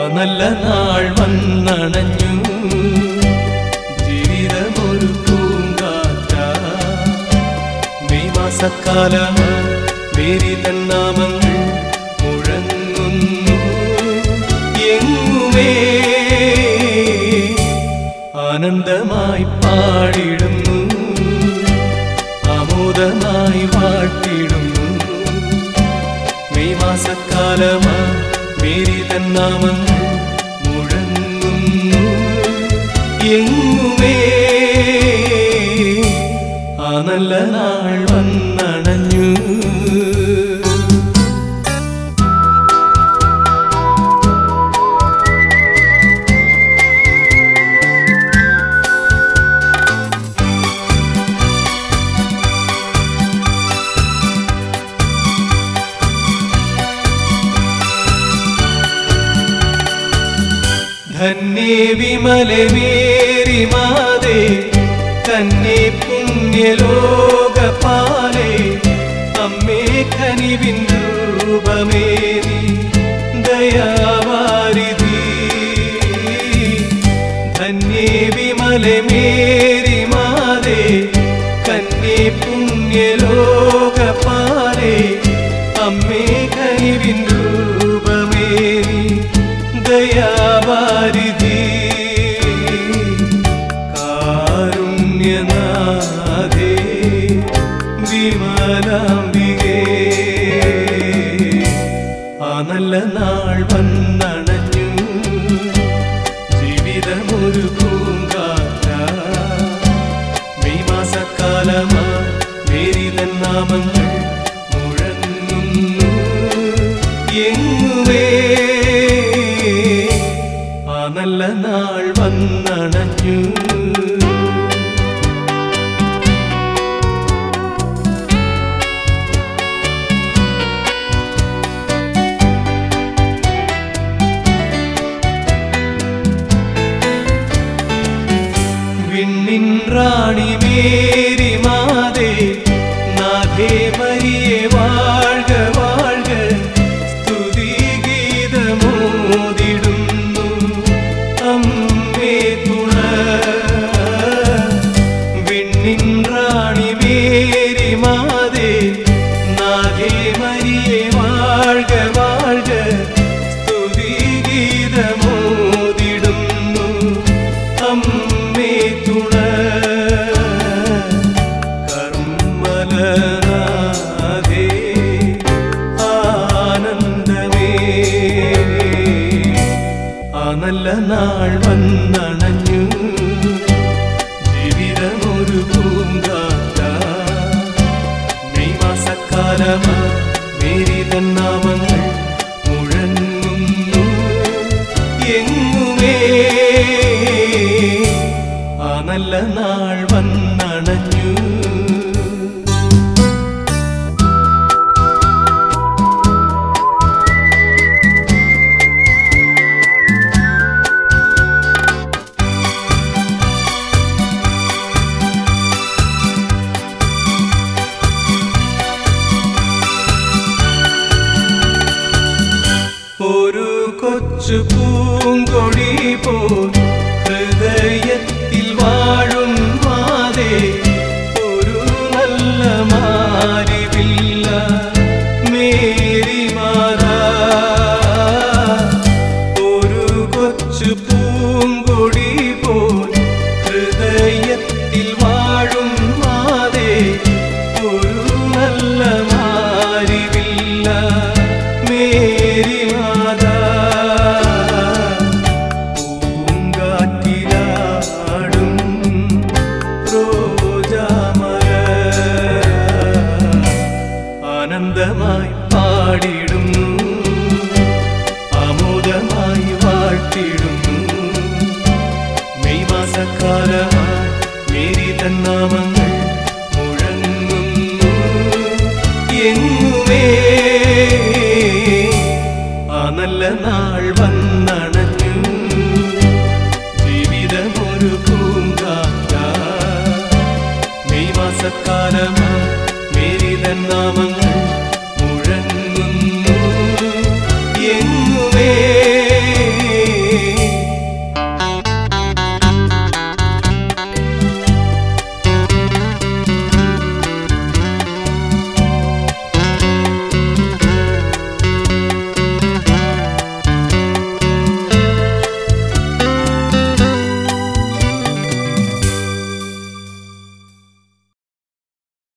നല്ല നാൾ വന്നണഞ്ഞു ജീവിതമൊരു പൂങ്കാറ്റ മെയ് മാസക്കാലം വേരി തന്നാമങ്ങൾ മുഴങ്ങുന്നു എങ്ങുമേ ആനന്ദമായി പാടിടുന്നു ആമോദമായി വാട്ടിടുന്നു മെയ് മാസക്കാലമാ മേരി തന്നാമങ്ങൾ മുഴങ്ങുന്നു എങ്ങുമേ ആ നല്ല നാൾ വന്നണഞ്ഞു ധന്യേ വിമലെ മേരി മാതേ കന്യേ പുണ്യലോകപാലേ അമ്മേ കനിവിൻ രൂപമേരി ദയാവാരിധി ധന്യേ വിമലെ മേരി മാതേ കന്യേ പുണ്യലോകപാലേ അമ്മേ കനിവിൻ രൂപമേരി ദയാവാരിധി കാരുണ്യനാഥേ വിമലാംബികേ ആ നല്ല നാൾ വന്നണഞ്ഞു ജീവിതമൊരു പൂങ്കാറ്റ മെയ് മാസക്കാലമാ മേരിതൻ നാമങ്ങൾ മുഴങ്ങുന്നു എങ്ങുമേ ആ നല്ല നാൾ വന്നണഞ്ഞു വിണ്ണിൻ റാണി മേരി മാതേ നാഥേ മരിയെ വാഴ്ക വാഴ്ക സ്തുതി ഗീതമോതിടുന്നു അമ്മേ തുണ വിണ്ണിൻ റാണി മേരി മാതേ നാഥേ മരിയെ വാഴ്ക വാഴ്ക സ്തുതി ഗീതമോതിടുന്നു അമ്മേ തുണ കർമ്മലനാഥേ ആനന്ദമേ ആ നല്ല നാൾ വന്നണഞ്ഞു ജീവിതമൊരു പൂങ്കാറ്റ മെയ് മാസക്കാലമാ മേരി തന്നാമങ്ങൾ മുഴങ്ങുന്നു എങ്ങുമേ ആ നല്ല നാൾ വന്നണഞ്ഞു ഒരു കൊച്ചു പൂങ്കൊടി പോൽ ഹൃദയത്തിൽ വാഴും മാതേ ഒരു നല്ല മാരിവില്ല മേരി മാതാ ഒരു കൊച്ചു പൂങ്കൊടി പോൽ ഹൃദയത്തിൽ വാഴും മാതേ ഒരു നല്ല മാരിവില്ല മേരി മാതാ പൂങ്കാറ്റിലാടും റോജാമല ആനന്ദമായി പാടിടുന്നു ആമോദമായി വാഴ്ത്തിടുന്നു മെയ് മാസക്കാലമായി മേരി തന്നാമങ്ങൾ മുഴങ്ങുന്നു എങ്ങുമേ ആ നല്ല നാൾ വന്നണഞ്ഞു ജീവിതമൊരു പൂങ്കാറ്റ മെയ് മാസക്കാലമാ മേരി തന്നാമങ്ങൾ